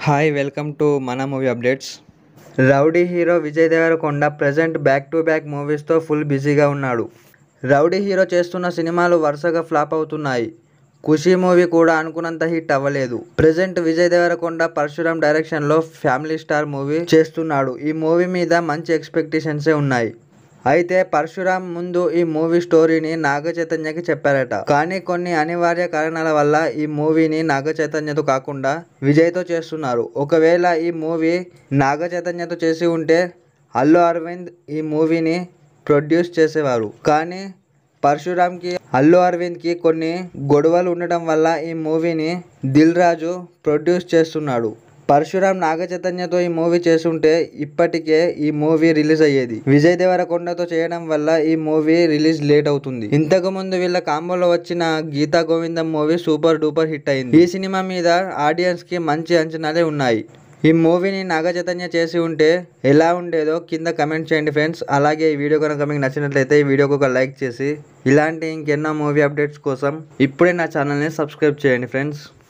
hi welcome to మన movie updates rowdy hero Vijay Deverakonda present back to back మూవీస్తో full బిజీగా ఉన్నాడు రౌడీ హీరో చేస్తున్న సినిమాలు వరుసగా ఫ్లాప్ అవుతున్నాయి ఖుషి మూవీ కూడా అనుకున్నంత హిట్ అవ్వలేదు ప్రజెంట్ విజయ్ దేవరకొండ పరశురామ్ డైరెక్షన్లో ఫ్యామిలీ స్టార్ మూవీ చేస్తున్నాడు ఈ మూవీ మీద మంచి ఎక్స్పెక్టేషన్సే ఉన్నాయి అయితే పరశురామ్ ముందు ఈ మూవీ స్టోరీని నాగ చైతన్యకి చెప్పారట కానీ కొన్ని అనివార్య కారణాల వల్ల ఈ మూవీని నాగ చైతన్యతో కాకుండా విజయ్తో చేస్తున్నారు ఒకవేళ ఈ మూవీ నాగ చైతన్యతో చేసి ఉంటే అల్లు అరవింద్ ఈ మూవీని ప్రొడ్యూస్ చేసేవారు కానీ పరశురామ్కి అల్లు అరవింద్కి కొన్ని గొడవలు ఉండటం వల్ల ఈ మూవీని దిల్ రాజు ప్రొడ్యూస్ చేస్తున్నాడు పరశురామ్ నాగ చైతన్యతో ఈ మూవీ చేసుంటే ఇప్పటికే ఈ మూవీ రిలీజ్ అయ్యేది విజయ్ దేవరకొండతో చేయడం వల్ల ఈ మూవీ రిలీజ్ లేట్ అవుతుంది ఇంతకు ముందు వీళ్ళ కాంబోలో వచ్చిన Geetha Govindam movie super duper hit అయింది ఈ సినిమా మీద ఆడియన్స్ కి మంచి అంచనాలే ఉన్నాయి ఈ మూవీని నాగ చైతన్య చేసి ఉంటే ఎలా ఉండేదో కింద కమెంట్ చేయండి ఫ్రెండ్స్ అలాగే ఈ వీడియో కనుక మీకు నచ్చినట్లయితే ఈ వీడియోకి ఒక లైక్ చేసి ఇలాంటి ఇంకెన్నో మూవీ అప్డేట్స్ కోసం ఇప్పుడే నా ఛానల్ని సబ్స్క్రైబ్ చేయండి ఫ్రెండ్స్